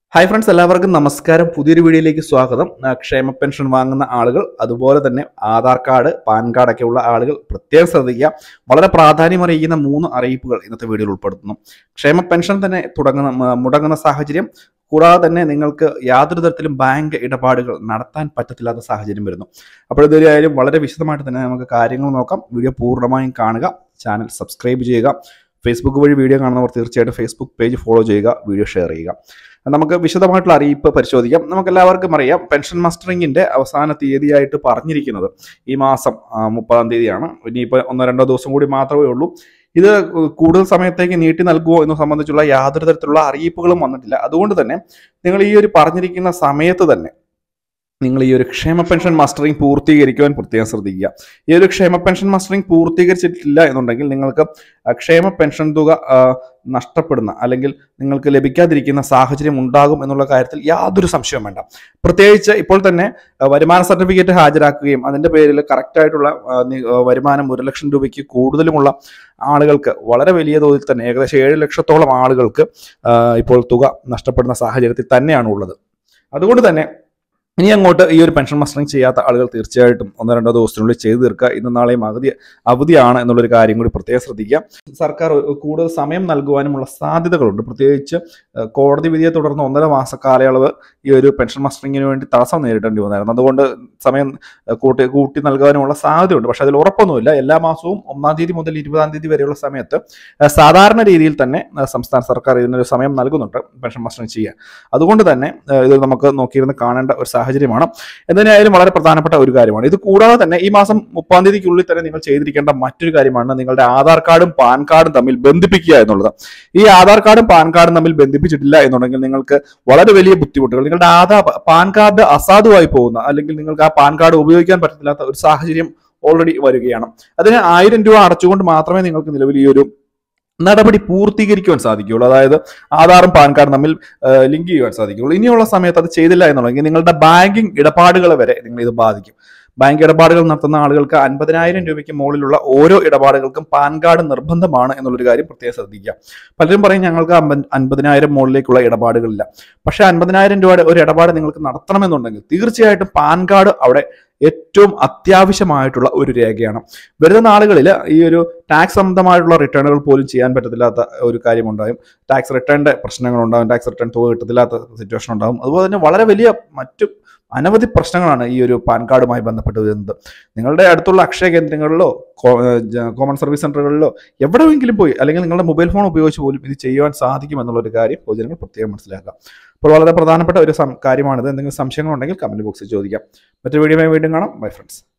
hi friends എല്ലാവർക്കും നമസ്കാരം പുതിയൊരു വീഡിയോയിലേക്ക് സ്വാഗതം ആ, ക്ഷേമ പെൻഷൻ വാങ്ങുന്ന ആളുകൾ അതുപോലെ തന്നെ ആധാർ കാർഡ് പാൻ കാർഡ് ഒക്കെ ഉള്ള ആളുകൾ പ്രത്യേകം ശ്രദ്ധിക്കുക വളരെ പ്രാധാന്യമറിയിക്കുന്ന മൂന്ന് അറിയിപ്പുകൾ ഇന്നത്തെ വീഡിയോയിൽ ഉൾപ്പെടുത്തുന്നു ക്ഷേമ പെൻഷൻ തന്നെ തുടങ്ങുന്ന മ- മുടങ്ങുന്ന സാഹചര്യം കൂടാതെ തന്നെ നിങ്ങൾക്ക് യാതൊരു തരത്തിലും ബാങ്ക് ഇടപാടുകൾ നടത്താൻ പറ്റത്തില്ലാത്ത സാഹചര്യം വരുന്നു അപ്പോൾ ഇതൊരു വളരെ വിശദമായിട്ട് തന്നെ നമുക്ക് കാര്യങ്ങൾ നോക്കാം വീഡിയോ പൂർണ്ണമായും കാണുക ചാനൽ സബ്സ്ക്രൈബ് ചെയ്യുക ഫേസ്ബുക്ക് വഴി വീഡിയോ കാണുന്നവർ തീർച്ചയായിട്ടും ഫേസ്ബുക്ക് പേജ് ഫോളോ ചെയ്യുക വീഡിയോ ഷെയർ ചെയ്യുക നമുക്ക് വിശദമായിട്ടുള്ള അറിയിപ്പ് പരിശോധിക്കാം നമുക്ക് എല്ലാവർക്കും അറിയാം പെൻഷൻ മസ്റ്ററിങ്ങിന്റെ അവസാന തീയതിയായിട്ട് പറഞ്ഞിരിക്കുന്നത് ഈ മാസം ആ, മുപ്പതാം തീയതിയാണ് ഇനിയിപ്പോൾ ഒന്നോ രണ്ടോ ദിവസം കൂടി മാത്രമേ ഉള്ളൂ ഇത് കൂടുതൽ സമയത്തേക്ക് നീട്ടി നൽകുമോ എന്ന് സംബന്ധിച്ചുള്ള യാതൊരു തരത്തിലുള്ള അറിയിപ്പുകളും വന്നിട്ടില്ല അതുകൊണ്ട് തന്നെ നിങ്ങൾ ഈ ഒരു പറഞ്ഞിരിക്കുന്ന സമയത്ത് തന്നെ നിങ്ങൾ ഈ ഒരു ക്ഷേമ പെൻഷൻ മസ്റ്ററിംഗ് പൂർത്തീകരിക്കുവാൻ പ്രത്യേകം ശ്രദ്ധിക്കുക ഈ ഒരു ക്ഷേമ പെൻഷൻ മസ്റ്ററിംഗ് പൂർത്തീകരിച്ചിട്ടില്ല എന്നുണ്ടെങ്കിൽ നിങ്ങൾക്ക് ആ, ക്ഷേമ പെൻഷൻ തുക ആ, നഷ്ടപ്പെടുന്ന അല്ലെങ്കിൽ നിങ്ങൾക്ക് ലഭിക്കാതിരിക്കുന്ന സാഹചര്യം ഉണ്ടാകും എന്നുള്ള കാര്യത്തിൽ യാതൊരു സംശയവും വേണ്ട പ്രത്യേകിച്ച് ഇപ്പോൾ തന്നെ ആ, വരുമാന സർട്ടിഫിക്കറ്റ് ഹാജരാക്കുകയും അതിന്റെ പേരിൽ കറക്റ്റ് ആയിട്ടുള്ള ആ, നി- ആ, വരുമാനം ഒരു ലക്ഷം രൂപയ്ക്ക് കൂടുതലുമുള്ള ആളുകൾക്ക് വളരെ വലിയ തോതിൽ തന്നെ ഏകദേശം ഏഴ് ലക്ഷത്തോളം ആളുകൾക്ക് ആ, ഇപ്പോൾ തുക നഷ്ടപ്പെടുന്ന സാഹചര്യത്തിൽ തന്നെയാണ് ഉള്ളത് അതുകൊണ്ട് തന്നെ ഇനി അങ്ങോട്ട് ഈ ഒരു പെൻഷൻ മസ്റ്ററിംഗ് ചെയ്യാത്ത ആളുകൾ തീർച്ചയായിട്ടും ഒന്നോ രണ്ടോ ദിവസത്തിനുള്ളിൽ ചെയ്തു തീർക്കുക ഇന്നും നാളെയും അവധി അവധിയാണ് എന്നുള്ളൊരു കാര്യം കൂടി പ്രത്യേകം ശ്രദ്ധിക്കുക സർക്കാർ കൂടുതൽ സമയം നൽകുവാനുമുള്ള സാധ്യതകളുണ്ട് പ്രത്യേകിച്ച് ഏഹ്, കോടതി വിധിയെ തുടർന്ന് ഒന്നര മാസ കാലയളവ് ഈ ഒരു പെൻഷൻ മസ്റ്ററിങ്ങിന് വേണ്ടി തടസ്സം നേരിടേണ്ടി വന്നായിരുന്നു അതുകൊണ്ട് സമയം ഏഹ്, കൂട്ടി കൂട്ടി നൽകാനുമുള്ള സാധ്യതയുണ്ട് പക്ഷെ അതിൽ ഉറപ്പൊന്നുമില്ല എല്ലാ മാസവും ഒന്നാം തീയതി മുതൽ ഇരുപതാം തീയതി വരെയുള്ള സമയത്ത് ഏഹ്, സാധാരണ രീതിയിൽ തന്നെ ഏഹ്, സംസ്ഥാന സർക്കാർ ഇതിനൊരു സമയം നൽകുന്നുണ്ട് പെൻഷൻ മസ്റ്ററിങ് ചെയ്യാൻ അതുകൊണ്ട് തന്നെ ഏഹ്, ഇത് നമുക്ക് നോക്കിയിരുന്ന് കാണേണ്ട ഒരു സാഹചര്യമാണ് എന്തിനായാലും വളരെ പ്രധാനപ്പെട്ട ഒരു കാര്യമാണ് ഇത് കൂടാതെ തന്നെ ഈ മാസം മുപ്പാം തീയതിക്കുള്ളിൽ തന്നെ നിങ്ങൾ ചെയ്തിരിക്കേണ്ട മറ്റൊരു കാര്യമാണ് നിങ്ങളുടെ ആധാർ കാർഡും പാൻ കാർഡും തമ്മിൽ ബന്ധിപ്പിക്കുക എന്നുള്ളത് ഈ ആധാർ കാർഡും പാൻ കാർഡും തമ്മിൽ ബന്ധിപ്പിച്ചിട്ടില്ല എന്നുണ്ടെങ്കിൽ നിങ്ങൾക്ക് വളരെ വലിയ ബുദ്ധിമുട്ടുകൾ നിങ്ങളുടെ ആധാർ പാൻ കാർഡ് അസാധുവായി പോകുന്ന അല്ലെങ്കിൽ നിങ്ങൾക്ക് ആ പാൻ കാർഡ് ഉപയോഗിക്കാൻ പറ്റത്തില്ലാത്ത ഒരു സാഹചര്യം ഓൾറെഡി വരികയാണ് അതിന് ആയിരം രൂപ അടച്ചുകൊണ്ട് മാത്രമേ നിങ്ങൾക്ക് നിലവിൽ ഈ ഒരു നടപടി പൂർത്തീകരിക്കുവാൻ സാധിക്കുകയുള്ളൂ അതായത് ആധാറും പാൻ കാർഡും തമ്മിൽ ഏഹ്, ലിങ്ക് ചെയ്യുവാൻ സാധിക്കുകയുള്ളൂ ഇനിയുള്ള സമയത്ത് അത് ചെയ്തില്ല എന്നുണ്ടെങ്കിൽ നിങ്ങളുടെ ബാങ്കിങ് ഇടപാടുകൾ വരെ നിങ്ങൾ ഇത് ബാധിക്കും ബാങ്ക് ഇടപാടുകൾ നടത്തുന്ന ആളുകൾക്ക് അൻപതിനായിരം രൂപയ്ക്ക് മുകളിലുള്ള ഓരോ ഇടപാടുകൾക്കും പാൻ കാർഡ് നിർബന്ധമാണ് എന്നുള്ളൊരു കാര്യം പ്രത്യേകം ശ്രദ്ധിക്കുക പലരും പറയും ഞങ്ങൾക്ക് അമ്പ- അൻപതിനായിരം മുകളിലേക്കുള്ള ഇടപാടുകളില്ല പക്ഷേ അൻപതിനായിരം രൂപയുടെ ഒരു ഇടപാട് നിങ്ങൾക്ക് നടത്തണമെന്നുണ്ടെങ്കിൽ തീർച്ചയായിട്ടും പാൻ കാർഡ് അവിടെ ഏറ്റവും അത്യാവശ്യമായിട്ടുള്ള ഒരു രേഖയാണ് വരുന്ന നാളുകളിൽ ഈ ഒരു ടാക്സ് സംബന്ധമായിട്ടുള്ള റിട്ടേണുകൾ പോലും ചെയ്യാൻ പറ്റത്തില്ലാത്ത ഒരു കാര്യമുണ്ടാകും ടാക്സ് റിട്ടേണിന്റെ പ്രശ്നങ്ങൾ ഉണ്ടാകും ടാക്സ് റിട്ടേൺ തുക കിട്ടത്തില്ലാത്ത സിറ്റുവേഷൻ ഉണ്ടാകും അതുപോലെ തന്നെ വളരെ വലിയ മറ്റു അനവധി പ്രശ്നങ്ങളാണ് ഈ ഒരു പാൻ കാർഡുമായി ബന്ധപ്പെട്ട് വരുന്നത് നിങ്ങളുടെ അടുത്തുള്ള അക്ഷയ കേന്ദ്രങ്ങളിലോ കോ- ഏഹ് ജ- കോമൺ സർവീസ് സെന്ററുകളിലോ എവിടെയെങ്കിലും പോയി അല്ലെങ്കിൽ നിങ്ങളുടെ മൊബൈൽ ഫോൺ ഉപയോഗിച്ച് പോലും ഇത് ചെയ്യുവാൻ സാധിക്കും എന്നുള്ള ഒരു കാര്യം പൊതുജനങ്ങൾ പ്രത്യേകം മനസ്സിലാക്കുക അപ്പോൾ വളരെ പ്രധാനപ്പെട്ട ഒരു സം- കാര്യമാണിത് എന്തെങ്കിലും സംശയങ്ങളുണ്ടെങ്കിൽ കമന്റ് ബോക്സിൽ ചോദിക്കാം മറ്റൊരു വീഡിയോ വീണ്ടും കാണാം ബൈ ഫ്രണ്ട്സ്